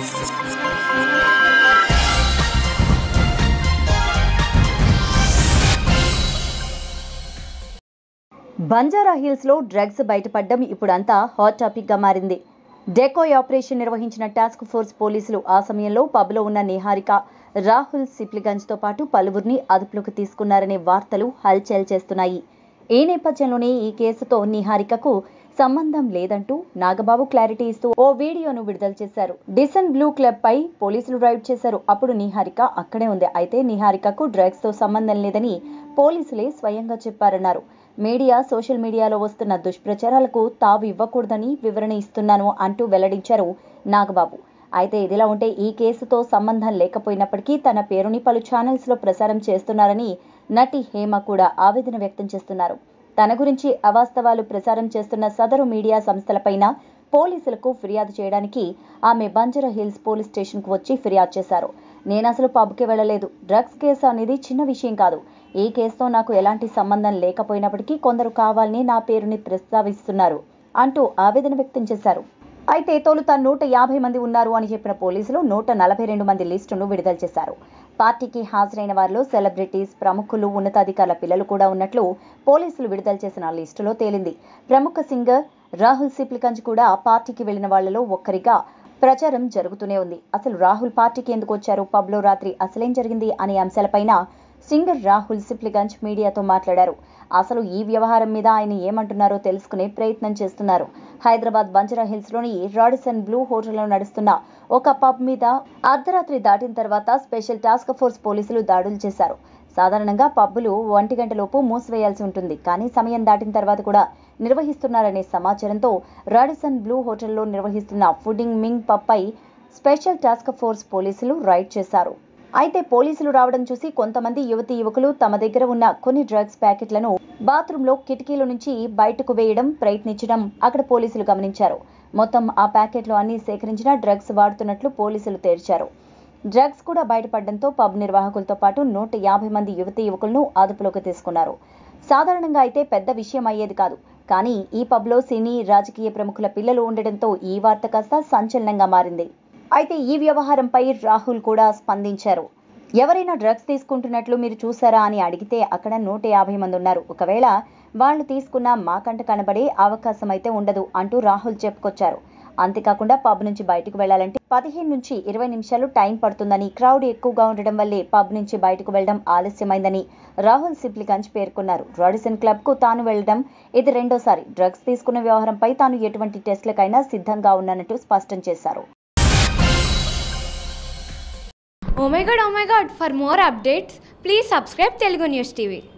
Banjara hills లో drugs బయటపడడం ఇప్పుడంతా హాట్ టాపిక్ గా మారింది డెకోయ్ ఆపరేషన్ నిర్వహించిన టాస్క్ ఫోర్స్ పోలీసులు ఆ సమయంలో పబ్లో ఉన్న నిహారిక రాహుల్ సిప్లిగంజ్ తో పాటు పలువురిని అదుపులోకి తీసుకున్నారనే వార్తలు హల్చల్ చేస్తున్నాయి ఈ నేపథ్యంలోనే ఈ కేసుతో నిహారికకు సంబంధం లేదంటూ నాగబాబు క్లారిటీ ఇస్తూ ఓ వీడియోను విడుదల చేశారు డిసన్ బ్లూ క్లబ్ పై పోలీసులు రైడ్ చేశారు అప్పుడు నిహారిక అక్కడే ఉంది అయితే నిహారికకు డ్రగ్స్ తో సంబంధం లేదని పోలీసులే స్వయంగా చెప్పారన్నారు మీడియా సోషల్ మీడియాలో వస్తున్న దుష్ప్రచారాలకు తావు ఇవ్వకూడదని వివరణ ఇస్తున్నాను అంటూ వెల్లడించారు నాగబాబు అయితే ఇదిలా ఉంటే ఈ కేసుతో సంబంధం లేకపోయినప్పటికీ తన పేరుని పలు ఛానల్స్ లో ప్రసారం చేస్తున్నారని నటి హేమ కూడా ఆవేదన వ్యక్తం చేస్తున్నారు తన గురించి అవాస్తవాలు ప్రసారం చేస్తున్న సదరు మీడియా సంస్థలపైన పోలీసులకు ఫిర్యాదు చేయడానికి ఆమె బంజరా హిల్స్ పోలీస్ స్టేషన్ కు వచ్చి ఫిర్యాదు చేశారు నేను అసలు పబ్కి వెళ్ళలేదు డ్రగ్స్ కేసు అనేది చిన్న విషయం కాదు ఈ కేసుతో నాకు ఎలాంటి సంబంధం లేకపోయినప్పటికీ కొందరు కావాలని నా పేరుని ప్రస్తావిస్తున్నారు అంటూ ఆవేదన వ్యక్తం చేశారు అయితే తొలుత నూట యాభై మంది ఉన్నారు అని చెప్పిన పోలీసులు నూట నలభై రెండు మంది లిస్టును విడుదల చేశారు పార్టీకి హాజరైన వారిలో సెలబ్రిటీస్ ప్రముఖులు ఉన్నతాధికారుల పిల్లలు కూడా ఉన్నట్లు పోలీసులు విడుదల చేసిన లిస్టులో తేలింది ప్రముఖ సింగర్ రాహుల్ సిప్లికంజ్ కూడా పార్టీకి వెళ్లిన వాళ్లలో ఒక్కరిగా ప్రచారం జరుగుతూనే ఉంది అసలు రాహుల్ పార్టీకి ఎందుకు వచ్చారు పబ్లో రాత్రి అసలేం జరిగింది అనే అంశాలపైన సింగర్ రాహుల్ సిప్లిగంజ్ మీడియాతో మాట్లాడారు అసలు ఈ వ్యవహారం మీద ఆయన ఏమంటున్నారో తెలుసుకునే ప్రయత్నం చేస్తున్నారు హైదరాబాద్ బంజరా హిల్స్ లోని రాడిసన్ బ్లూ హోటల్లో నడుస్తున్న ఒక పబ్ మీద అర్ధరాత్రి దాటిన తర్వాత స్పెషల్ టాస్క్ ఫోర్స్ పోలీసులు దాడులు చేశారు సాధారణంగా పబ్బులు ఒంటి గంటలోపు మూసివేయాల్సి ఉంటుంది కానీ సమయం దాటిన తర్వాత కూడా నిర్వహిస్తున్నారనే సమాచారంతో రాడిసన్ బ్లూ హోటల్లో నిర్వహిస్తున్న ఫుడింగ్ మింగ్ పబ్ పై స్పెషల్ టాస్క్ ఫోర్స్ పోలీసులు రైడ్ చేశారు అయితే పోలీసులు రావడం చూసి కొంతమంది యువతి యువకులు తమ దగ్గర ఉన్న కొన్ని డ్రగ్స్ ప్యాకెట్లను బాత్రూంలో కిటికీల నుంచి బయటకు వేయడం ప్రయత్నించడం అక్కడ పోలీసులు గమనించారు మొత్తం ఆ ప్యాకెట్లు అన్ని సేకరించిన డ్రగ్స్ వాడుతున్నట్లు పోలీసులు తేల్చారు డ్రగ్స్ కూడా బయటపడడంతో పబ్ నిర్వాహకులతో పాటు నూట యాభై మంది యువతి యువకులను అదుపులోకి తీసుకున్నారు సాధారణంగా అయితే పెద్ద విషయం అయ్యేది కాదు కానీ ఈ పబ్లో సినీ రాజకీయ ప్రముఖుల పిల్లలు ఉండడంతో ఈ వార్త కాస్త సంచలనంగా మారింది అయితే ఈ వ్యవహారంపై రాహుల్ కూడా స్పందించారు ఎవరైనా డ్రగ్స్ తీసుకుంటున్నట్లు మీరు చూసారా అని అడిగితే అక్కడ నూట యాభై మంది ఉన్నారు ఒకవేళ వాళ్ళు తీసుకున్న మాకంట కనబడే అవకాశం అయితే ఉండదు అంటూ రాహుల్ చెప్పుకొచ్చారు అంతేకాకుండా పబ్ నుంచి బయటకు వెళ్లాలంటే పదిహేను నుంచి ఇరవై నిమిషాలు టైం పడుతుందని క్రౌడ్ ఎక్కువగా ఉండడం వల్లే పబ్ నుంచి బయటకు వెళ్లడం ఆలస్యమైందని రాహుల్ సిప్లిగంజ్ పేర్కొన్నారు రాడిసన్ క్లబ్ కు తాను వెళ్లడం ఇది రెండోసారి డ్రగ్స్ తీసుకున్న వ్యవహారంపై తాను ఎటువంటి టెస్టులకైనా సిద్ధంగా ఉన్నానంటూ స్పష్టం చేశారు Oh my god, oh my god, for more updates, please subscribe Telugu News TV.